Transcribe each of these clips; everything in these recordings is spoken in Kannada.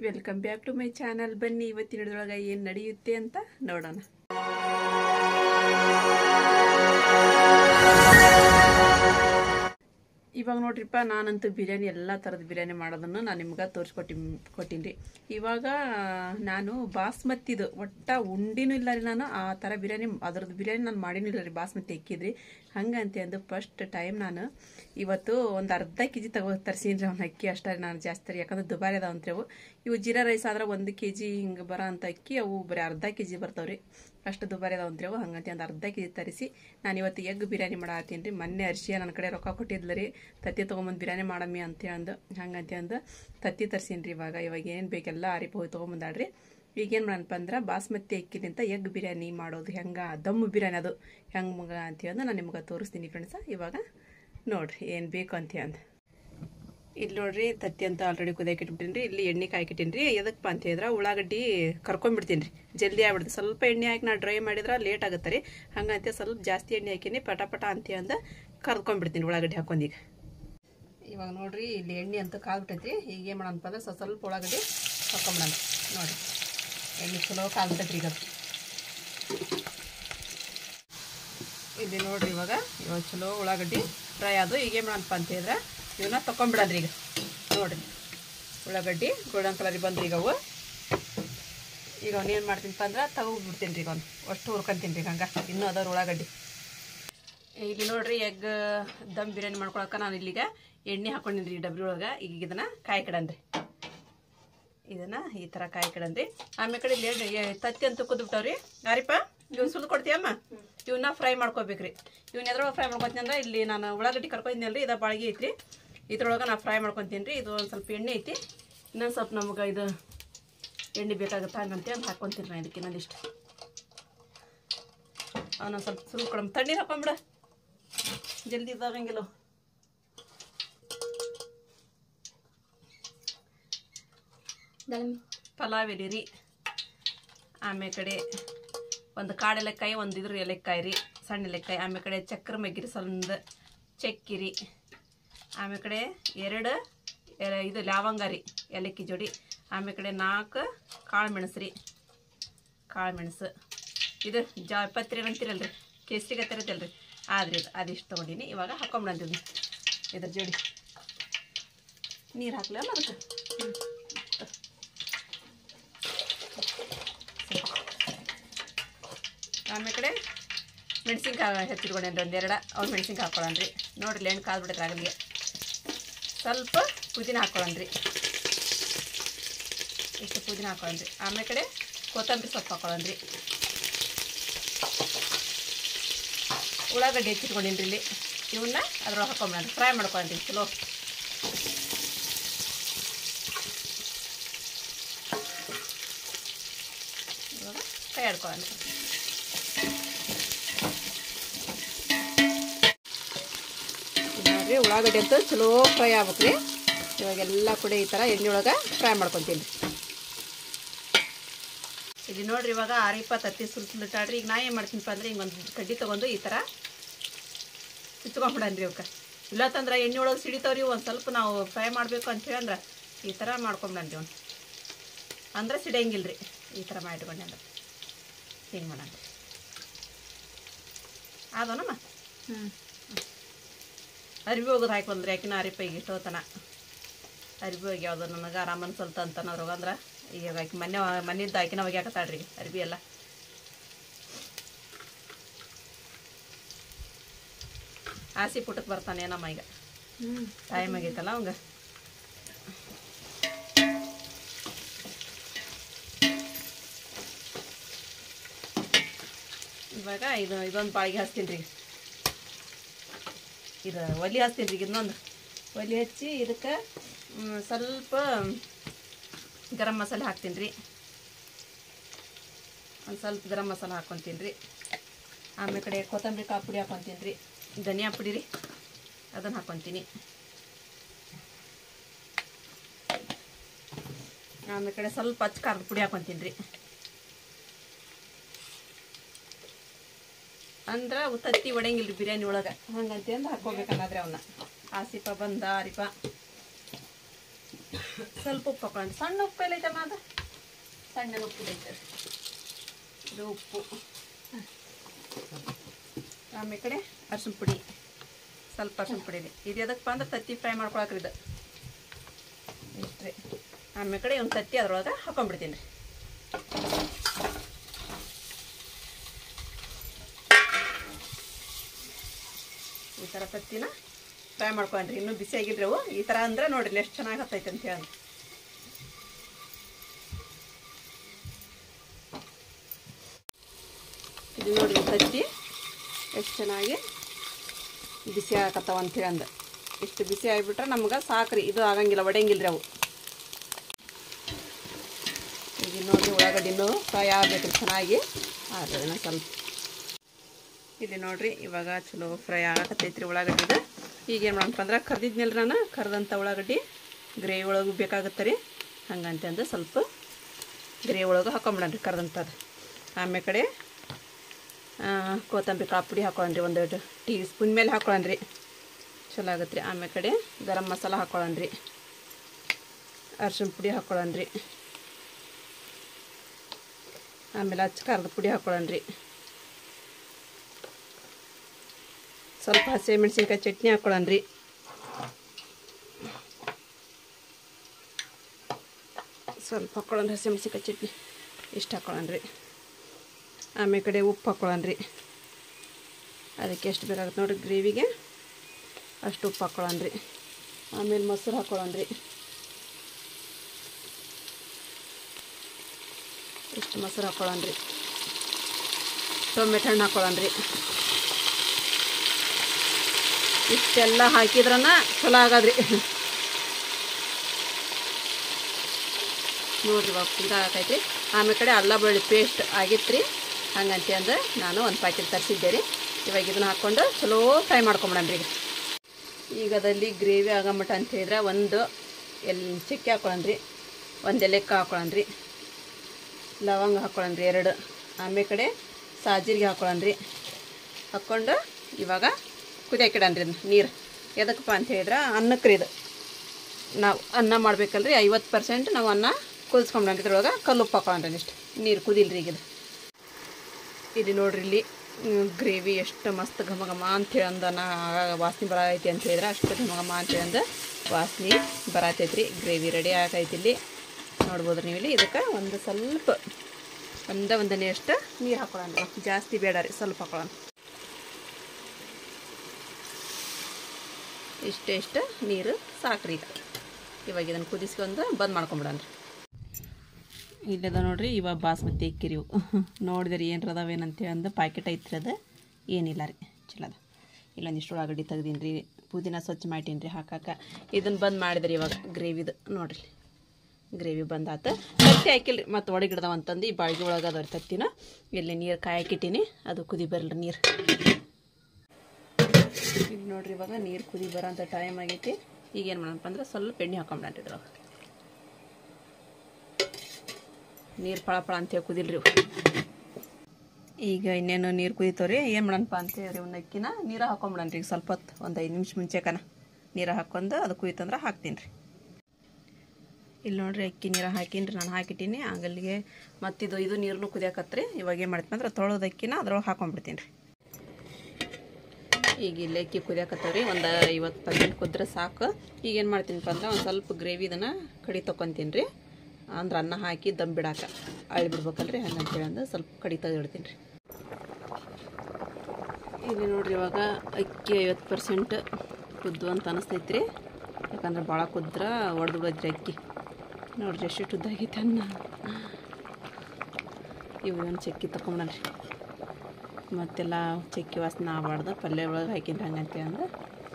Welcome back to my channel ಬನ್ನಿ ಇವತ್ತಿನ ಹಿಡಿದೊಳಗೆ ಏನು ನಡೆಯುತ್ತೆ ಅಂತ ನೋಡೋಣ ಇವಾಗ ನೋಡ್ರಿಪ್ಪ ನಾನಂತೂ ಬಿರಿಯಾನಿ ಎಲ್ಲ ಥರದ ಬಿರಿಯಾನಿ ಮಾಡೋದನ್ನು ನಾನು ನಿಮ್ಗೆ ತೋರಿಸ್ಕೊಟ್ಟಿ ಕೊಟ್ಟಿನಿ ರೀ ಇವಾಗ ನಾನು ಬಾಸ್ಮತಿದು ಒಟ್ಟ ಉಂಡಿನೂ ಇಲ್ಲ ರೀ ನಾನು ಆ ಥರ ಬಿರಿಯಾನಿ ಅದ್ರದ್ದು ಬಿರಿಯಾನಿ ನಾನು ಮಾಡಿನಿಲ್ಲ ರೀ ಬಾಸ್ಮತಿ ಅಕ್ಕಿದ್ರಿ ಹಂಗಂತೆ ಅಂದು ಫಸ್ಟ್ ಟೈಮ್ ನಾನು ಇವತ್ತು ಒಂದು ಅರ್ಧ ಕೆ ಜಿ ತಗೋ ತರ್ಸೀನಿ ರೀ ಅವ್ನ ಅಕ್ಕಿ ಅಷ್ಟೇ ನಾನು ಜಾಸ್ತಿ ರೀ ಯಾಕಂದ್ರೆ ದುಬಾರಿ ಅದಾವ ಅಂತ್ರಿ ಅವು ಇವು ಜೀರಾ ರೈಸ್ ಆದ್ರೆ ಒಂದು ಕೆ ಜಿ ಹಿಂಗೆ ಬರೋ ಅಂಥ ಅಕ್ಕಿ ಅವು ಬರೀ ಅರ್ಧ ಕೆ ಜಿ ಬರ್ತಾವ್ರಿ ಅಷ್ಟು ದುಬಾರಿ ಅದಾವ ಅಂತ್ರಿ ಅವು ಹಂಗಂತೆ ಒಂದು ಅರ್ಧ ಕೆ ಜಿ ತರಿಸಿ ನಾನು ಇವತ್ತು ಎಗ್ ಬಿರಿಯಾನಿ ಮಾಡತ್ತೀನಿ ರೀ ಮೊನ್ನೆ ಅರ್ಶಿಯ ನನ್ನ ಕಡೆ ರೊಕ್ಕ ಕೊಟ್ಟಿದ್ಲ ರೀ ತತ್ತಿ ತೊಗೊಂಬಂದು ಬಿರಿಯಾನಿ ಮಾಡಮ್ಮಿ ಅಂತ ಅಂದು ಹಂಗಂತೆ ಅಂದು ತತ್ತಿ ತರ್ಸೀನಿ ರೀ ಇವಾಗ ಇವಾಗ ಏನು ಬೇಕೆಲ್ಲ ಆರಿಪ ಹೋಗಿ ತೊಗೊಂಬಂದಾಡ್ರಿ ಈಗೇನು ಮಾಡಪ್ಪ ಅಂದ್ರೆ ಬಾಸ್ಮತಿ ಅಕ್ಕಿಲಿಂತ ಎಗ್ ಬಿರಿಯಾನಿ ಮಾಡೋದು ಹೆಂಗೆ ದಮ್ಮು ಬಿರಿಯಾನಿ ಅದು ಹೆಂಗೆ ಮಗ ಅಂತೇಳಿ ನಾನು ನಿಮ್ಗೆ ತೋರಿಸ್ತೀನಿ ಫ್ರೆಂಡ್ಸ ಇವಾಗ ನೋಡ್ರಿ ಏನು ಬೇಕು ಅಂತ ಅಂದು ಇಲ್ಲಿ ನೋಡ್ರಿ ತತ್ತಿ ಅಂತ ಆಲ್ರೆಡಿ ಕುದಿಯಕ್ಕೆ ಇಟ್ಬಿಟ್ಟಿನಿ ರೀ ಇಲ್ಲಿ ಎಣ್ಣೆ ಕಾಯ್ಕಿಟ್ಟಿನಿ ರೀ ಎದಕ್ಕಪ್ಪ ಅಂತ ಹೇಳಿದ್ರೆ ಉಳ್ಳಾಗಡ್ಡಿ ಕರ್ಕೊಂಡ್ಬಿಡ್ತೀನಿ ರೀ ಜಲ್ದಿ ಆಗ್ಬಿಡ್ತು ಸ್ವಲ್ಪ ಎಣ್ಣೆ ಹಾಕಿ ನಾ ಡ್ರೈ ಮಾಡಿದ್ರೆ ಲೇಟ್ ಆಗುತ್ತೆ ರೀ ಹಂಗಂತೆ ಸ್ವಲ್ಪ ಜಾಸ್ತಿ ಎಣ್ಣೆ ಹಾಕಿನಿ ಪಟ ಪಟ ಅಂತ ಅಂದ ಕರ್ಕೊಂಡ್ಬಿಡ್ತೀನಿ ಉಳ್ಳಾಗಡ್ಡಿ ಹಾಕೊಂಡೀಗ ಇವಾಗ ನೋಡ್ರಿ ಇಲ್ಲಿ ಎಣ್ಣೆ ಅಂತ ಕಾದ್ಬಿಟ್ಟೈತಿ ಈಗ ಏನು ಮಾಡೋಣಪ್ಪ ಅಂದ್ರೆ ಸ್ವಲ್ಪ ಸ್ವಲ್ಪ ಉಳ್ಳಾಗಡ್ಡಿ ಹಾಕೊಂಬಿಡೋಣ ನೋಡಿ ಎಣ್ಣೆ ಚಲೋ ಕಾದ್ಬಿಟ್ಟೈತ್ರಿ ಈಗ ಇಲ್ಲಿ ನೋಡ್ರಿ ಇವಾಗ ಇವಾಗ ಚಲೋ ಉಳ್ಳಾಗಡ್ಡಿ ಫ್ರೈ ಅದು ಈಗ ಏನು ಮಾಡೋಣಪ್ಪ ಅಂತ ಹೇಳಿದ್ರೆ ಇವನ್ನ ತಗೊಂಬಿಡೋದ್ರಿ ಈಗ ನೋಡ್ರಿ ಉಳ್ಳಾಗಡ್ಡಿ ಗೋಲ್ಡನ್ ಕಲರಿಗೆ ಬಂದ್ರಿ ಈಗ ಅವು ಈಗ ಅವನೇನು ಮಾಡ್ತೀನಪ್ಪ ಅಂದ್ರೆ ತಗೋಬಿಡ್ತೀನಿ ರೀ ಈಗ ಅವ್ನು ಅಷ್ಟು ಹುರ್ಕೊಂತೀನಿ ರೀ ಹಂಗೆ ಇನ್ನೂ ಅದಾವ್ರಿ ಉಳ್ಳಾಗಡ್ಡಿ ಇಲ್ಲಿ ನೋಡ್ರಿ ಎಗ್ ದಮ್ ಬಿರಿಯಾನಿ ಮಾಡ್ಕೊಳಕ್ಕೆ ನಾನು ಇಲ್ಲಿಗ ಎಣ್ಣೆ ಹಾಕೊಂಡಿನಿ ರೀ ಡಬ್ರಿ ಒಳಗೆ ಈಗ ಇದನ್ನ ಕಾಯಿ ಕಡನ್ರಿ ಇದನ್ನ ಈ ಥರ ಕಾಯಿ ಕಡನ್ರಿ ಆಮೇಲೆ ಕಡೆ ಇಲ್ಲಿ ಹೇಳ್ರಿ ಏ, ತತ್ತಿ ಅಂತ ಕುದ್ಬಿಟ್ಟವ್ರಿ ಯಾರಿಪ್ಪ ಇವ್ನು ಸುಲ್ದು ಕೊಡ್ತೀಯಮ್ಮ ಇವನ್ನ ಫ್ರೈ ಮಾಡ್ಕೋಬೇಕ್ರಿ ಇವ್ನ ಎದ್ರೊಳಗೆ ಫ್ರೈ ಮಾಡ್ಕೊತೀನಿ ಅಂದ್ರೆ ಇಲ್ಲಿ ನಾನು ಉಳ್ಳಾಗಡ್ಡಿ ಕರ್ಕೊಂಡಿದ್ನಲ್ರಿ ಇದು ಬಾಳಿಗೆ ಐತ್ರಿ ಇದ್ರೊಳಗೆ ನಾನು ಫ್ರೈ ಮಾಡ್ಕೊತೀನಿ ರೀ ಇದು ಒಂದು ಸ್ವಲ್ಪ ಎಣ್ಣೆ ಐತಿ ಇನ್ನೊಂದು ಸ್ವಲ್ಪ ನಮ್ಗೆ ಇದು ಎಣ್ಣೆ ಬೇಕಾಗುತ್ತೆ ಹಂಗಂತೇಳಿ ಹಾಕ್ಕೊಂತೀನಿ ನಾನು ಇದಕ್ಕೆ ಇನ್ನೊಂದಿಷ್ಟು ಅವನ ಸ್ವಲ್ಪ ಸುಲ್ ಕೊಡಮ್ ತಣ್ಣೀರು ಹಾಕೊಂಬಿಡ ಜಲ್ದಿ ಇದಾಗಂಗಿಲ್ಲ ಅವು. ಪಲಾವ್ ಎಲೆ ರೀ ಆಮೇಲೆ ಕಡೆ ಒಂದು ಕಾಡು ಎಲೆಕಾಯಿ ಒಂದು ಇದ್ರ ಎಲೆಕಾಯಿ ರೀ ಸಣ್ಣ ಎಲೆಕಾಯಿ ಆಮೇಲೆ ಕಡೆ ಚಕ್ರ ಮಗ್ಗಿರಿ ಸಣ್ಣದ ಚಕ್ಕಿರಿ ಆಮೇಲೆ ಕಡೆ ಎರಡು ಎಲೆ ಇದು ಲವಂಗ ರೀ ಏಲಕ್ಕಿ ಜೋಡಿ ಆಮೇಲೆ ಕಡೆ ನಾಲ್ಕು ಕಾಳು ಮೆಣಸು ರೀ ಕಾಳು ಮೆಣಸು ಇದು ಜಾ ಪತ್ರಿ ಅಂತೀರಲ್ರಿ ಕೇಸರಿ ಗತ್ತಿರತ್ತಲ್ರಿ ಆದ್ರಿ ಇದು ಅದಿಷ್ಟು ತೊಗೊಂಡಿನಿ ಇವಾಗ ಹಾಕೊಂಬಿಡಂತಿದ್ನಿ ಇದ್ರ ಜೋಡಿ ನೀರು ಹಾಕ್ಲಲ್ಲ ಅದಕ್ಕೆ ಆಮೇಲೆ ಕಡೆ ಮೆಣಸಿನ್ಕಾಯಿ ಹೆಚ್ಚಿಟ್ಕೊಂಡೇನ್ರಿ ಒಂದೆರಡು ಅವ್ರು ಮೆಣಸಿನ್ಕಾಯಿ ಹಾಕೊಳ್ಳೋಣ್ರಿ ನೋಡ್ರಿ ಎಣ್ಣೆ ಕಾದ್ಬಿಟ್ಟೈತೆ ಆಗಲಿಗೆ ಸ್ವಲ್ಪ ಪುದೀನ ಹಾಕೊಳ್ಳೋಣ್ರಿ ಇಷ್ಟು ಪುದೀನ ಹಾಕೊಳ್ಳೋಣ್ರಿ ಆಮೇಲೆ ಕಡೆ ಕೊತ್ತಂಬರಿ ಸೊಪ್ಪು ಹಾಕೊಳ್ಳೋಣ್ರಿ ಉಳ್ಳಾಗಡ್ಡಿ ಹೆಚ್ಚಿಟ್ಕೊಂಡಿನ್ರಿ ಇಲ್ಲಿ ಇವನ್ನ ಅದ್ರೊಳಗೆ ಹಾಕೊಂಬಿಡೋಣ ಫ್ರೈ ಮಾಡ್ಕೊಂಡ್ರಿ ಚಲೋ ಇವಾಗ ಫ್ರೈ ಆಡ್ಕೊಳ್ಳೋಣ ನೋಡ್ರಿ ಉಳ್ಳಾಗಡ್ಡಿ ಅಂತೂ ಚಲೋ ಫ್ರೈ ಆಗ್ಬೇಕ್ರಿ ಇವಾಗೆಲ್ಲ ಕೂಡ ಈ ಥರ ಎಣ್ಣೆ ಒಳಗೆ ಫ್ರೈ ಮಾಡ್ಕೊತೀನಿ ಇಲ್ಲಿ ನೋಡ್ರಿ ಇವಾಗ ಆರಿಪ ತತ್ತಿ ಸುಲ್ಸುಲಿಟ್ಟಾಡ್ರಿ ಈಗ ನಾ ಏನು ಮಾಡ್ತೀನಪ್ಪ ಅಂದ್ರೆ ಹಿಂಗೆ ಒಂದು ಕಡ್ಡಿ ತೊಗೊಂಡು ಈ ಥರ ಸುತ್ಕೊಂಡ್ಬಿಡನ್ರಿ ಅವಕ್ಕೆ ಇಲ್ಲತ್ತಂದ್ರೆ ಎಣ್ಣೆ ಒಳಗೆ ಸಿಡಿತಾವ್ರಿ ಒಂದು ಸ್ವಲ್ಪ ನಾವು ಫ್ರೈ ಮಾಡಬೇಕು ಅಂತೇಳಿ ಅಂದ್ರೆ ಈ ಥರ ಮಾಡ್ಕೊಂಬಿಡನ್ರಿ ಒಂದು ಅಂದ್ರೆ ಸಿಡಿಯಂಗಿಲ್ಲ ರೀ ಈ ಥರ ಮಾಡಿಟ್ಕೊಂಡೆ ಅಂದ್ರೆ ಹಿಂಗೆ ಮಾಡೋಣ ಆದೋನಮ್ಮ ಹ್ಞೂ ಅರಿವಿ ಹೋಗೋದು ಹಾಕಿ ಬಂದ್ರಿ ಯಾಕಿನ ಅರಿಪೈಗೆ ಇಷ್ಟೋತನ ಅರಿವಿ ಹೋಗಿ ಯಾವ್ದು ನನಗೆ ಆರಾಮ ಅನ್ಸಲ್ತ ಅಂತ ಅಂದ್ರೆ ಈಗ ಆಕಿ ಮನೆ ಮನೆಯಿಂದ ಆಕಿನ ಒಗ್ಯಾಕತ್ತಾಳ್ರಿ ಅರಿವಿ ಎಲ್ಲ ಆಸಿ ಪುಟಕ್ಕೆ ಬರ್ತಾನೆ ನಮ್ಮ ಈಗ ಟೈಮ್ ಆಗೈತಲ್ಲ ಅವಂಗ ಇವಾಗ ಇದು ಇದೊಂದು ಬಾಳಿಗೆ ಹಚ್ತೀನಿ ರೀ ಇದು ಒಲಿ ಹಚ್ತೀನಿ ರೀ ಇನ್ನೊಂದು ಒಲಿ ಹಚ್ಚಿ ಇದಕ್ಕೆ ಮ್, ಸ್ವಲ್ಪ ಗರಂ ಮಸಾಲೆ ಹಾಕ್ತೀನಿ ರೀ ಒಂದು ಸ್ವಲ್ಪ ಗರಂ ಮಸಾಲೆ ಹಾಕ್ಕೊತೀನಿ ರೀ ಆಮೇಲೆ ಕಡೆ ಕೊತ್ತಂಬರಿ ಕಾಳು ಪುಡಿ ಹಾಕ್ಕೊತೀನಿ ರೀ ಧನಿಯಾ ಪುಡಿ ರೀ ಅದನ್ನು ಹಾಕ್ಕೊತೀನಿ ಆಮೇಲೆ ಕಡೆ ಸ್ವಲ್ಪ ಹಚ್ಚ ಖಾರದ ಪುಡಿ ಹಾಕ್ಕೊತೀನಿ ರೀ ಅಂದ್ರೆ ಅವು ತತ್ತಿ ಒಡೆಯಂಗಿಲ್ಲ ರೀ ಬಿರಿಯಾನಿ ಒಳಗೆ ಹಂಗಂತ ಅಂದು ಹಾಕ್ಕೋಬೇಕನ್ನಾದ್ರೆ ಅವನ್ನ ಆಸಿಪ ಬಂದ ಆರಿಪ ಸ್ವಲ್ಪ ಉಪ್ಪು ಹಾಕೊಳ್ಳೋಣ ಸಣ್ಣ ಉಪ್ಪು ಎಲ್ಲ ಐತಮ್ಮ ಅದು ಸಣ್ಣ ಉಪ್ಪು ಐತೆ ಇದು ಉಪ್ಪು ಆಮೇಲೆ ಕಡೆ ಅರ್ಶಿನ ಪುಡಿ ಸ್ವಲ್ಪ ಅರ್ಶಿನ ಪುಡಿ ಇದೆ ಇದು ಎದಕ್ಕೆ ಅಂದ್ರೆ ತತ್ತಿ ಫ್ರೈ ಮಾಡ್ಕೊಳಕ್ರಿ ಇದು ಇಷ್ಟ್ರಿ ಆಮೇಲೆ ಕಡೆ ಒಂದು ತತ್ತಿ ಅದ್ರೊಳಗೆ ಹಾಕೊಂಡ್ಬಿಡ್ತೀನಿ ರೀ ಈ ಥರ ತತ್ತಿನ ಫ್ರೈ ಮಾಡ್ಕೊಂಡ್ರಿ ಇನ್ನೂ ಬಿಸಿ ಆಗಿದ್ರಿ ಅವು ಈ ಥರ ಅಂದ್ರೆ ನೋಡ್ರಿ ಎಷ್ಟು ಚೆನ್ನಾಗಿ ಹತ್ತೈತೆ ಅಂತ ಹೇಳಿ ಇದು ನೋಡ್ರಿ ತತ್ತಿ ಎಷ್ಟು ಚೆನ್ನಾಗಿ ಬಿಸಿ ಆಗಕತ್ತಾವ ಅಂತೇಳಿ ಅಂದ ಇಷ್ಟು ಬಿಸಿ ಆಗಿಬಿಟ್ರೆ ನಮ್ಗೆ ಸಾಕ್ರಿ ಇದು ಆಗಂಗಿಲ್ಲ ಒಡೆಯಂಗಿಲ್ಲ ರೀ ಅವು ಈಗ ನೋಡ್ರಿ ಉಳ್ಳಾಗಡ್ಡಿನೂ ಫ್ರೈ ಆಗಬೇಕು ಚೆನ್ನಾಗಿ ಆದರೆ ಇನ್ನೂ ಸ್ವಲ್ಪ ಇಲ್ಲಿ ನೋಡ್ರಿ ಇವಾಗ ಚಲೋ ಫ್ರೈ ಆಗಕತ್ತೈತ್ರಿ ಉಳ್ಳಾಗಡ್ಡಿದ ಈಗ ಏನು ಮಾಡಪ್ಪ ಅಂದ್ರೆ ಕರ್ದಿದ್ನಲ್ರಿ ನಾನು ಕರ್ದಂಥ ಉಳ್ಳಾಗಡ್ಡಿ ಗ್ರೇವಿ ಒಳಗೆ ಬೇಕಾಗುತ್ತೆ ರೀ ಹಂಗಂತ ಅಂದು ಸ್ವಲ್ಪ ಗ್ರೇವಿ ಒಳಗೆ ಹಾಕೊಂಬಿಡನ್ರಿ ಕರ್ದಂಥದ್ದು ಆಮೇಲೆ ಕಡೆ ಆ, ಕೊತ್ತಂಬರಿ ಕಾಳು ಪುಡಿ ಹಾಕೊಳ್ಳೋಣ್ರಿ ಒಂದೆರಡು ಟೀ ಸ್ಪೂನ್ ಮೇಲೆ ಹಾಕೊಳ್ಳೋಣ್ರಿ ಚಲೋ ಆಗತ್ತೆ ರೀ ಆಮೇಲೆ ಕಡೆ ಗರಂ ಮಸಾಲ ಹಾಕೊಳ್ಳೋಣ್ರಿ ಅರ್ಶಿನ ಪುಡಿ ಹಾಕೊಳ್ಳೋಣ್ರಿ ಆಮೇಲೆ ಅಚ್ಚ ಖಾರದ ಪುಡಿ ಹಾಕೊಳ್ಳೋಣ್ರಿ ಸ್ವಲ್ಪ ಹಸಿಮೆಣ್ಸಿನ್ಕಾಯಿ ಚಟ್ನಿ ಹಾಕೊಳ್ಳೋಣ್ರಿ ಸ್ವಲ್ಪ ಹಾಕೊಳ್ಳೋಣ ಹಸಿಮೆಣ್ಸಿನ್ಕಾಯಿ ಚಟ್ನಿ ಇಷ್ಟು ಹಾಕೊಳ್ಳೋಣ್ರಿ ಆಮೇಲೆ ಕಡೆ ಉಪ್ಪು ಹಾಕೊಳ್ಳೋಣ್ರಿ ಅದಕ್ಕೆ ಎಷ್ಟು ಬೇಕಾಗುತ್ತೆ ನೋಡಿರಿ ಗ್ರೇವಿಗೆ ಅಷ್ಟು ಉಪ್ಪು ಹಾಕೊಳ್ಳೋಣ್ರಿ ಆಮೇಲೆ ಮೊಸರು ಹಾಕೊಳ್ಳೋಣ್ರಿ ಇಷ್ಟು ಮೊಸರು ಹಾಕೊಳ್ಳೋಣ್ರಿ ಟೊಮೆಟೊ ಹಣ್ಣು ಹಾಕೊಳ್ಳೋಣ್ರಿ ಇಷ್ಟೆಲ್ಲ ಹಾಕಿದ್ರನ ಚಲೋ ಆಗದ್ರಿ ನೋಡ್ರಿ ಇವಾಗ ಇದಾಗೈತ್ರಿ ಆಮೇಲೆ ಕಡೆ ಅಲ್ಲ ಬೆಳ್ಳುಳ್ಳಿ ಪೇಸ್ಟ್ ಆಗಿತ್ತು ರೀ ಹಂಗಂತೆ ಅಂದ್ರೆ ನಾನು ಒಂದು ಪ್ಯಾಕೆಟ್ ತರಿಸಿದ್ದೆ ರೀ ಇವಾಗ ಇದನ್ನ ಹಾಕ್ಕೊಂಡು ಚಲೋ ಫ್ರೈ ಮಾಡ್ಕೊಂಬಿಡಣ್ರಿ ಈಗ ಈಗ ಅದಲ್ಲಿ ಗ್ರೇವಿ ಆಗಮಟ ಅಂತ ಹೇಳಿದ್ರೆ ಒಂದು ಎಲ್ ಚಕ್ಕೆ ಹಾಕೊಳ್ಳೋಣ್ರಿ ಒಂದು ಎಲೆಕ್ಕ ಹಾಕೊಳ್ಳೋಣ್ರಿ ಲವಂಗ ಹಾಕೊಳ್ಳೋಣ್ರಿ ಎರಡು ಆಮೇಲೆ ಕಡೆ ಸಾಜೀರಿಗೆ ಹಾಕೊಳ್ಳೋಣ್ರಿ ಹಾಕ್ಕೊಂಡು ಇವಾಗ ಕುದಿಯಾಕಿಡಣ್ರಿ ಇದನ್ನ ನೀರು ಎದಕ್ಕಪ್ಪ ಅಂತ ಹೇಳಿದ್ರೆ ಅನ್ನಕ್ಕೆ ರೀ ಇದು ನಾವು ಅನ್ನ ಮಾಡ್ಬೇಕಲ್ರಿ ಐವತ್ತು ಪರ್ಸೆಂಟ್ ನಾವು ಅನ್ನ ಕುದಿಸ್ಕೊಂಡ್ರಿ ಇದ್ರೊಳಗೆ ಕಲ್ಲುಪ್ಪು ಹಾಕೊಳ್ಳೋಣ್ರಿ ಇಷ್ಟು ನೀರು ಕುದಿಲ್ರಿ ಈಗ ಇದು ಇಲ್ಲಿ ನೋಡ್ರಿ ಇಲ್ಲಿ ಗ್ರೇವಿ ಎಷ್ಟು ಮಸ್ತ್ ಘಮ ಘಮ ಅಂತೇಳಿ ಅಂದ ನಾ ವಾಸನೆ ಬರತೈತಿ ಅಂತ ಹೇಳಿದ್ರೆ ಅಷ್ಟು ಘಮ ಘಮ ಅಂತೇಳಿ ಅಂದ ವಾಸನೆ ಬರತೈತಿ ರೀ ಗ್ರೇವಿ ರೆಡಿ ಆಗೈತಿ ಇಲ್ಲಿ ನೋಡ್ಬೋದ್ರಿ ನೀವು ಇಲ್ಲಿ ಇದಕ್ಕೆ ಒಂದು ಸ್ವಲ್ಪ ಒಂದ ಒಂದನೇ ಅಷ್ಟು ನೀರು ಹಾಕೊಳ್ಳೋಣ ಜಾಸ್ತಿ ಬೇಡ ರೀ ಸ್ವಲ್ಪ ಹಾಕೊಳ್ಳೋಣ ಇಷ್ಟೇ ಇಷ್ಟು ನೀರು ಸಾಕ್ರಿ ಈಗ ಇವಾಗ ಇದನ್ನು ಕುದಿಸ್ಕೊಂಡು ಬಂದ್ ಮಾಡ್ಕೊಂಬಿಡಣ್ರಿ ಇಲ್ಲದ ನೋಡ್ರಿ ಇವಾಗ ಬಾಸ್ಮತಿ ಅಕ್ಕಿ ರೀ ಇವು ನೋಡಿದ್ರಿ ಏನು ಅದಾವೇನಂತೇಳಿ ಅಂದು ಪ್ಯಾಕೆಟ್ ಐತ್ರಿ ಅದು ಏನಿಲ್ಲ ರೀ ಚಲೋದ ಇಲ್ಲೊಂದಿಷ್ಟು ಉಳ್ಳಾಗಡ್ಡಿ ತೆಗ್ದೀನಿ ರೀ ಪುದೀನ ಸ್ವಚ್ಛ ಮಾಡೀನಿ ರೀ ಹಾಕಾಕ ಇದನ್ನು ಬಂದ್ ಮಾಡಿದ್ರಿ ಇವಾಗ ಗ್ರೇವಿದು ನೋಡ್ರಿ ಗ್ರೇವಿ ಬಂದಾತ ತತ್ತಿ ಹಾಕಿಲ್ರಿ ಮತ್ತು ಒಳಗಿಡ್ದಾವ ಅಂತಂದು ಈ ಬಾಳ್ಗೆ ಒಳಗೆ ಅದಾವ ರೀ ತತ್ತಿನ ಇಲ್ಲಿ ನೀರು ಕಾಯಕ್ಕಿಟ್ಟೀನಿ ಅದು ಕುದಿ ಬರಲ್ರಿ ನೀರು ಈಗ ನೋಡ್ರಿ ಇವಾಗ ನೀರು ಕುದಿ ಬರೋಂಥ ಟೈಮ್ ಆಗೈತಿ ಈಗ ಏನು ಮಾಡಪ್ಪ ಅಂದ್ರೆ ಸ್ವಲ್ಪ ಎಣ್ಣೆ ಹಾಕೊಂಬಿಡ್ರಿ ಇದ್ರೊಳಗೆ ನೀರು ಫಳ ಫಳ ಅಂತೇಳಿ ಕುದಿಲ್ರಿ ಇವು. ಈಗ ಇನ್ನೇನು ನೀರು ಕುದಿತವ್ರಿ ಏನು ಮಾಡಣಪ್ಪ ಅಂತೇಳಿ ಒಂದು ಅಕ್ಕಿನ ನೀರು ಹಾಕೊಂಬಿಡನ್ರಿ ಈಗ ಸ್ವಲ್ಪ ಹೊತ್ತು ಒಂದು ಐದು ನಿಮಿಷ ಮುಂಚೆಕನ ನೀರು ಹಾಕೊಂಡು ಅದು ಕುಯ್ತಂದ್ರೆ ಹಾಕ್ತೀನಿ ರೀ ಇಲ್ಲಿ ನೋಡ್ರಿ ಅಕ್ಕಿ ನೀರು ಹಾಕಿನ್ರಿ ನಾನು ಹಾಕಿಟ್ಟೀನಿ ಆಗಲ್ಲಿಗೆ ಮತ್ತಿದು ಇದು ನೀರನ್ನು ಕುದಿಯಾಕತ್ರಿ ಇವಾಗ ಏನು ಮಾಡ್ತೀನಿ ಅಂದ್ರೆ ತೊಳೆದ ಅಕ್ಕಿನ ಅದ್ರೊಳಗೆ ಹಾಕೊಂಡ್ಬಿಡ್ತೀನಿ ರೀ ಈಗ ಇಲ್ಲಿ ಅಕ್ಕಿ ಕುದಿಯಾಕತ್ತವ್ರಿ ಒಂದು ಐವತ್ತು ಪರ್ಸೆಂಟ್ ಕುದ್ರೆ ಸಾಕು ಈಗ ಏನು ಮಾಡ್ತೀನಿಪ್ಪ ಅಂದ್ರೆ ಒಂದು ಸ್ವಲ್ಪ ಗ್ರೇವಿ ಇದನ್ನು ಕಡಿ ತೊಗೊತೀನಿ ರೀ ಅಂದ್ರೆ ಅನ್ನ ಹಾಕಿ ದಮ್ ಬಿಡಾಕ ಅಳಿ ಬಿಡ್ಬೇಕಲ್ರಿ ಹಂಗಂತೇಳಿ ಅಂದ್ರೆ ಸ್ವಲ್ಪ ಕಡಿ ತೆಗೆದಿಡ್ತೀನಿ ರೀ ಇಲ್ಲಿ ನೋಡ್ರಿ ಇವಾಗ ಅಕ್ಕಿ ಐವತ್ತು ಪರ್ಸೆಂಟ್ ಕುದ್ದು ಅಂತ ಅನಿಸ್ತೈತಿ ರೀ ಯಾಕಂದ್ರೆ ಭಾಳ ಕುದ್ರೆ ಒಡೆದು ಬಿಡೋದ್ರಿ ಅಕ್ಕಿ ನೋಡ್ರಿ ಎಷ್ಟು ಉದ್ದಾಗೈತೆ ಅನ್ನ ಇವು ಒಂದು ಚಕ್ಕಿ ತಗೊಂಬಿಡನ್ರಿ ಮತ್ತೆಲ್ಲ ಚಕ್ಕಿ ವಾಸನೆ ಆಗಬಾರ್ದು ಪಲ್ಯ ಒಳಗೆ ಹಾಕಿನ್ರಿ ಹಂಗಂತ ಅಂದ್ರೆ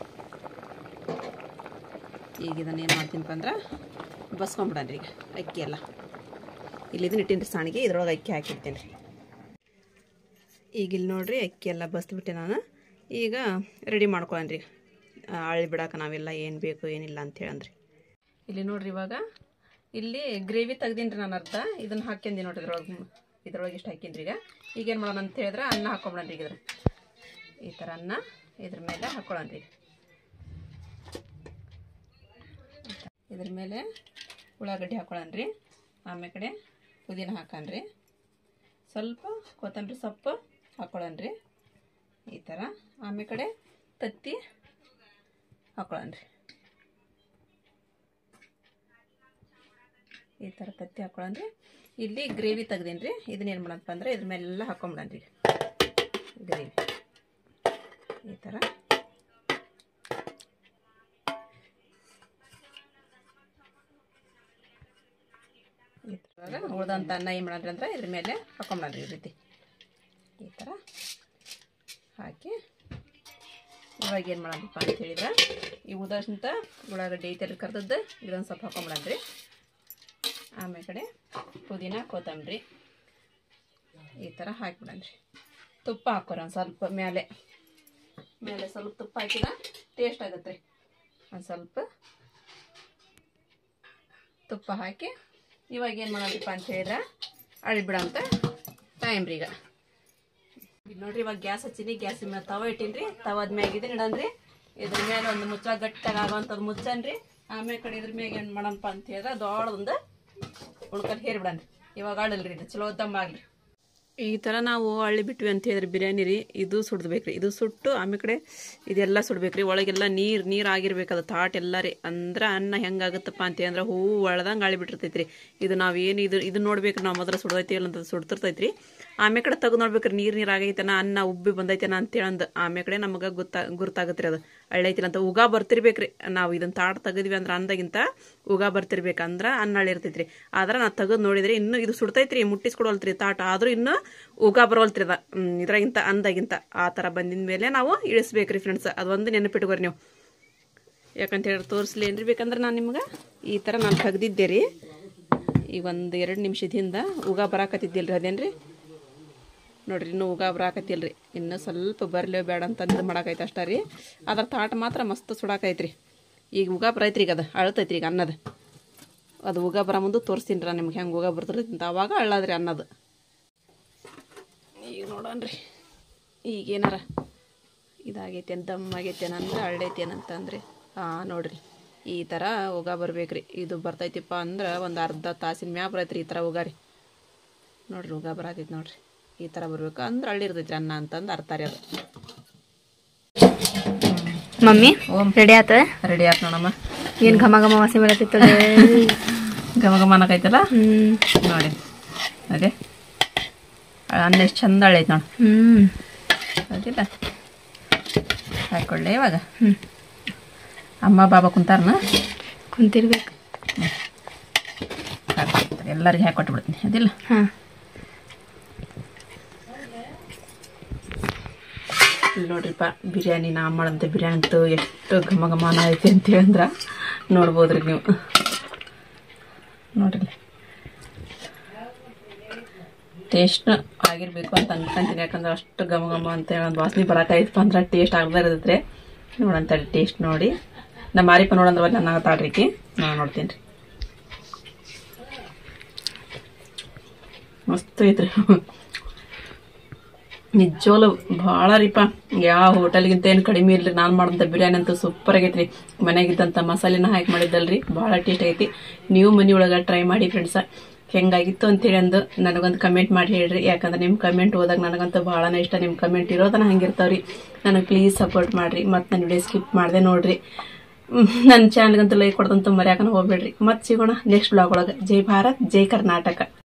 ಈಗ ಇದನ್ನು ಏನು ಮಾಡ್ತೀನಪ್ಪ ಅಂದ್ರೆ ಬಸ್ಕೊಂಬಿಡನ್ರಿ ಈಗ ಅಕ್ಕಿ ಎಲ್ಲ ಇಲ್ಲಿ ಇದನ್ನ ಇಟ್ಟಿನ್ರಿ ಸಾಣಿಗೆ ಇದ್ರೊಳಗೆ ಅಕ್ಕಿ ಹಾಕಿರ್ತೀನಿ ರೀ ಈಗ ಇಲ್ಲಿ ನೋಡ್ರಿ ಅಕ್ಕಿ ಎಲ್ಲ ಬಸ್ಬಿಟ್ಟೆ ನಾನು ಈಗ ರೆಡಿ ಮಾಡ್ಕೊಳ್ಳನ್ರಿ ಅಳಿ ಬಿಡಾಕ ನಾವೆಲ್ಲ ಏನು ಬೇಕು ಏನಿಲ್ಲ ಅಂತೇಳಿ ಅಂದ್ರಿ ಇಲ್ಲಿ ನೋಡ್ರಿ ಇವಾಗ ಇಲ್ಲಿ ಗ್ರೇವಿ ತೆಗ್ದೀನಿ ರೀ ನಾನು ಅರ್ಧ ಇದನ್ನು ಹಾಕ್ಯಂದಿ ನೋಡ್ರಿ ಇದ್ರೊಳಗೆ ಇದ್ರೊಳಗೆ ಇಷ್ಟು ಹಾಕಿನ್ರಿ ಈಗ ಈಗ ಏನು ಮಾಡೋಣ ಅಂತ ಹೇಳಿದ್ರೆ ಅನ್ನ ಹಾಕೊಂಬಿಡನ್ರಿ ಈಗ ಇದ್ರ ಈ ಥರ ಅನ್ನ ಇದ್ರ ಮೇಲೆ ಹಾಕೊಳ್ಳೋಣ್ರಿ ಇದ್ರ ಮೇಲೆ ಉಳ್ಳಾಗಡ್ಡಿ ಹಾಕೊಳ್ಳೋಣ್ರಿ ಆಮೇಲೆ ಕಡೆ ಪುದೀನ ಹಾಕಣ್ರಿ ಸ್ವಲ್ಪ ಕೊತ್ತಂಬರಿ ಸೊಪ್ಪು ಹಾಕೊಳ್ಳೋಣ್ರಿ ಈ ಥರ ಆಮೇಲೆ ಕಡೆ ತತ್ತಿ ಹಾಕೊಳ್ಳೋಣ್ರಿ ಈ ಥರ ತತ್ತಿ ಹಾಕೊಳ್ಳೋಣ್ರಿ ಇಲ್ಲಿ ಗ್ರೇವಿ ತೆಗ್ದೀನಿ ರೀ ಇದನ್ನೇನು ಮಾಡಪ್ಪ ಅಂದ್ರೆ ಇದ್ರ ಮೇಲೆಲ್ಲ ಹಾಕೊಂಬಿಡಣ್ರಿ ಗ್ರೇವಿ ಈ ಥರ ಇವಾಗ ಉಳ್ದಂಥ ಅನ್ನ ಏನು ಮಾಡೋಣ್ರಿ ಅಂದ್ರೆ ಇದ್ರ ಮೇಲೆ ಹಾಕೊಂಬಿಡಣ್ರಿ ಈ ರೀತಿ ಈ ಥರ ಹಾಕಿ ಇವಾಗ ಏನು ಮಾಡೋಣಪ್ಪ ಅಂತ ಹೇಳಿದ್ರೆ ಈ ಉದಾಸಂತ ಉಳ್ಳಾಗಡ್ಡಿ ಐತಲ್ಲಿ ಕರ್ದದ್ದು ಇದೊಂದು ಸ್ವಲ್ಪ ಹಾಕೊಂಬಿಡಣ್ರಿ ಆಮೇಲೆ ಕಡೆ ಪುದೀನ ಕೊತ್ತಂಬರಿ ಈ ಥರ ಹಾಕಿಬಿಡಣ್ರಿ ತುಪ್ಪ ಹಾಕೋರಿ ಒಂದು ಸ್ವಲ್ಪ ಮೇಲೆ ಮೇಲೆ ಸ್ವಲ್ಪ ತುಪ್ಪ ಹಾಕಿದ ಟೇಸ್ಟ್ ಆಗುತ್ತೆ ರೀ ಒಂದು ಸ್ವಲ್ಪ ತುಪ್ಪ ಹಾಕಿ ಇವಾಗ ಏನು ಮಾಡೋದಪ್ಪ ಅಂತ ಹೇಳಿದ್ರೆ ಅಳಿಬಿಡಂತ ಟೈಮ್ ರೀ ಈಗ ಈಗ ನೋಡ್ರಿ ಇವಾಗ ಗ್ಯಾಸ್ ಹಚ್ಚಿನಿ ಗ್ಯಾಸ್ ಮೇಲೆ ತವ ಇಟ್ಟಿನ್ರಿ ತವದ ಮ್ಯಾಗ ಇದನ್ನ ಇಡನ್ರಿ ಇದ್ರ ಮೇಲೆ ಒಂದು ಮುಚ್ಚಳ ಗಟ್ಟಾಗಿ ಆಗೋವಂಥದ್ದು ಮುಚ್ಚನ್ರಿ ಆಮೇಲೆ ಕಡೆ ಇದ್ರ ಮ್ಯಾಗ ಏನು ಮಾಡಣಪ್ಪ ಅಂತ ಹೇಳಿದ್ರೆ ದೊಡ್ಡದೊಂದು ಉಳ್ಕಲ್ ಹೇರಿ ಬಿಡನ್ರಿ ಇವಾಗ ಆಡಲ್ರಿ ಇದು ಚಲೋ ದಮ್ಮ ಆಗಲಿ ಈ ಥರ ನಾವು ಹಳ್ಳಿ ಬಿಟ್ವಿ ಅಂತ ಹೇಳಿದ್ರೆ ಬಿರಿಯಾನಿ ರೀ ಇದು ಸುಡ್ಬೇಕ್ರಿ ಇದು ಸುಟ್ಟು ಆಮೇಲೆ ಕಡೆ ಇದೆಲ್ಲ ಸುಡ್ಬೇಕ್ರಿ ಒಳಗೆಲ್ಲ ನೀರು ನೀರು ಆಗಿರ್ಬೇಕು ಅದು ತಾಟ್ ಎಲ್ಲ ರೀ ಅಂದ್ರೆ ಅನ್ನ ಹೆಂಗಾಗುತ್ತಪ್ಪ ಅಂತ ಅಂದ್ರೆ ಹೂವು ಒಳ್ದಂಗೆ ಆಳಿ ಬಿಟ್ಟಿರ್ತೈತ್ರಿ ಇದು ನಾವೇನು ಇದು ಇದು ನೋಡ್ಬೇಕು ನಾವು ಮೊದಲು ಸುಡ್ದೈತಿ ಇಲ್ಲ ಅಂತ ಸುಡ್ತಿರ್ತೈತ್ರಿ ಆಮೇಲೆ ಕಡೆ ತೆಗೆದು ನೋಡ್ಬೇಕ್ರಿ ನೀರು ನೀರು ಆಗೈತನ ಅನ್ನ ಉಬ್ಬಿ ಬಂದೈತನ ಅಂತೇಳಂದು ಆಮೇಲೆ ಕಡೆ ನಮಗೆ ಗೊತ್ತಾ ಗುರ್ತಾಗತ್ತೆ ರೀ ಅದು ಹಳ್ಳೈತಿಲ್ಲ ಅಂತ ಉಗಾ ಬರ್ತಿರ್ಬೇಕ್ರಿ ನಾವು ಇದನ್ನ ತಾಟ್ ತೆಗದ್ವಿ ಅಂದ್ರೆ ಅಂದಾಗಿಂತ ಉಗಾ ಬರ್ತಿರ್ಬೇಕು ಅಂದ್ರೆ ಅನ್ನ ಹಳ್ಳಿ ಇರ್ತೈತ್ರಿ ಆದ್ರೆ ನಾ ತೆಗೆದು ನೋಡಿದ್ರೆ ಇನ್ನೂ ಇದು ಸುಡ್ತೈತ್ರಿ ಮುಟ್ಟಿಸ್ಕೊಡವಲ್ತ್ರಿ ತಾಟ ಆದ್ರೂ ಇನ್ನೂ ಉಗಾ ಬರೋಲ್ತ್ರಿ ಅದ ಹ್ಮ್, ಇದ್ರಾಗಿಂತ ಅಂದಾಗಿಂತ ಆ ಥರ ಬಂದಿದ ಮೇಲೆ ನಾವು ಇಳಿಸ್ಬೇಕ್ರಿ ಫ್ರೆಂಡ್ಸ್ ಅದೊಂದು ನೆನಪಿಟ್ಕೋರಿ ನೀವು ಯಾಕಂತ ಹೇಳಿ ತೋರಿಸ್ಲಿ ಏನ್ರಿ ಬೇಕಂದ್ರೆ ನಾನು ನಿಮ್ಗೆ ಈ ಥರ ನಾನು ತೆಗ್ದಿದ್ದೆ ರೀ ಈಗ ಒಂದು ಎರಡು ನಿಮಿಷದ ಹಿಂದೆ ಉಗಾ ಬರಾಕತ್ತಿದ್ದಿಲ್ರಿ ಅದೇನ್ರಿ ನೋಡ್ರಿ ಇನ್ನೂ ಉಗಾ ಬರಾಕತ್ತಿಲ್ರಿ ಇನ್ನೂ ಸ್ವಲ್ಪ ಬರಲೇ ಬೇಡ ಅಂತಂದು ಮಾಡಾಕೈತೆ ಅಷ್ಟೇ ರೀ ಅದ್ರ ತಾಟ ಮಾತ್ರ ಮಸ್ತ್ ಸುಡಾಕೈತ್ರಿ ಈಗ ಉಗಾ ಬರೈತ್ರಿ ಈಗ ಅದು ಅಳ್ತೈತ್ರಿ ಈಗ ಅನ್ನದ ಅದು ಉಗಾ ಬರೋ ಮುಂದೆ ತೋರಿಸ್ತೀನಿ ರೀ ನಿಮ್ಗೆ ಹೆಂಗೆ ಉಗಾ ಬರ್ತೈತಿ ಅಂತ ಅವಾಗ ಅಳ್ಳದ್ರಿ ಅನ್ನದು ಈಗ ನೋಡೋಣ್ರಿ ಈಗೇನಾರ ಇದಾಗೈತೆ ದಮ್ ಆಗೈತೆ ಅಂದ್ರೆ ಹಳ್ಳೈತೆ ಅಂತಂದ್ರೆ ಹಾಂ ನೋಡ್ರಿ ಈ ಥರ ಉಗ ಬರ್ಬೇಕ್ರಿ ಇದು ಬರ್ತೈತಿಪ್ಪ ಅಂದ್ರೆ ಒಂದು ಅರ್ಧ ತಾಸಿನ ಮ್ಯಾಗ ಬರೈತ್ರಿ ಈ ಥರ ಉಗ ರೀ ನೋಡ್ರಿ ಉಗ ಬರಾತೈತಿ ನೋಡ್ರಿ ಈ ಥರ ಬರ್ಬೇಕು ಅಂದ್ರೆ ಹಳ್ಳಿರ್ತೈತ್ರಿ ಅನ್ನ ಅಂತಂದು ಅರ್ಥ ರೀ ಅದು ಮಮ್ಮಿ ರೆಡಿ ಆತ ರೆಡಿ ಆಯ್ತು ನೋಡಮ್ಮ ಏನ್ ಘಮ ಘಮ ವಾಸನೆ ಬರತ್ತಿತ್ತು ಘಮ ಘಮ ಅನ್ನಕೈತಲ್ಲ ಹ್ಮ್ ನೋಡಿ ಅದೇ ಅನ್ನ ಎಷ್ಟು ಚಂದ ಹಳ್ಳೈತೆ ನೋಡಿ ಹ್ಮ್ ಅದಿಲ್ಲ ಹಾಕೊಳ್ಳಿ ಇವಾಗ ಹ್ಮ್ ಅಮ್ಮ ಬಾಬಾ ಕುಂತಾರನ ಕುಂತಿರ್ಬೇಕು ಎಲ್ಲರಿಗೆ ಹಾಕೊಟ್ಟು ಬಿಡ್ತೀನಿ ಅದಿಲ್ಲ ಹಾ ಇಲ್ಲಿ ನೋಡ್ರಿಪ್ಪ ಬಿರಿಯಾನಿ ನಾ ಮಾಡೋಂಥ ಬಿರಿಯಾನಿ ಅಂತೂ ಎಷ್ಟು ಘಮ ಘಮಾನ ಐತಿ ಅಂತೇಳಿ ಅಂದ್ರೆ ನೋಡ್ಬೋದ್ರಿ ನೀವು ನೋಡ್ರಿ ಟೇಸ್ಟ್ ಆಗಿರ್ಬೇಕು ಅಂತ ಅನ್ಕೊಂತೀನಿ ಯಾಕಂದ್ರೆ ಅಷ್ಟು ಘಮ ಘಮ ಅಂತ ಹೇಳಿ ಒಂದು ವಾಸನೆ ಬರಕಾಯ್ತಪ್ಪ ಅಂದ್ರೆ ಟೇಸ್ಟ್ ಆಗದೇ ಇರ್ತೈತೆ ನೋಡಂತ ಟೇಸ್ಟ್ ನೋಡಿ ನಮ್ಮ ಮಾರಿಪ ನೋಡಂದ್ರೆ ನನ್ನ ತಾಳ್ರಿಕಿ ನಾನು ನೋಡ್ತೀನಿ ರೀ ಮಸ್ತ್ ಐತ್ರಿ ನಿಜವಾಗ್ಲು ಭಾಳ ರೀಪ ಯಾವ ಹೋಟೆಲ್ಗಿಂತ ಏನು ಕಡಿಮೆ ಇಲ್ರಿ ನಾನು ಮಾಡಿದಂಥ ಬಿರಿಯಾನಿ ಅಂತೂ ಸೂಪರ್ ಆಗೈತ್ರಿ ಮನೆಯಾಗಿದ್ದಂಥ ಮಸಾಲೆನ ಹಾಕಿ ಮಾಡಿದ್ದಲ್ರಿ ಭಾಳ ಟೇಸ್ಟ್ ಐತಿ ನೀವು ಮನೆ ಒಳಗೆ ಟ್ರೈ ಮಾಡಿ ಫ್ರೆಂಡ್ಸ ಹೆಂಗಾಗಿತ್ತು ಅಂತೇಳಿ ಅಂದು ನನಗೊಂದು ಕಮೆಂಟ್ ಮಾಡಿ ಹೇಳ್ರಿ ಯಾಕಂದ್ರೆ ನಿಮ್ಮ ಕಮೆಂಟ್ ಓದಾಗ ನನಗಂತೂ ಭಾಳನೇ ಇಷ್ಟ ನಿಮ್ಮ ಕಮೆಂಟ್ ಇರೋದನ್ನ ಹಂಗಿರ್ತಾವ್ರಿ ನನಗೆ ಪ್ಲೀಸ್ ಸಪೋರ್ಟ್ ಮಾಡ್ರಿ ಮತ್ತು ನನ್ನ ವಿಡಿಯೋ ಸ್ಕಿಪ್ ಮಾಡದೆ ನೋಡ್ರಿ ಹ್ಮ್, ನನ್ನ ಚಾನಲ್ಗಂತೂ ಲೈಕ್ ಕೊಡ್ದಂತೂ ಮರ್ಯಾಕನ ಹೋಗ್ಬೇಡ್ರಿ ಮತ್ತೆ ಸಿಗೋಣ ನೆಕ್ಸ್ಟ್ ಬ್ಲಾಗ್ ಒಳಗೆ ಜೈ ಭಾರತ್ ಜೈ ಕರ್ನಾಟಕ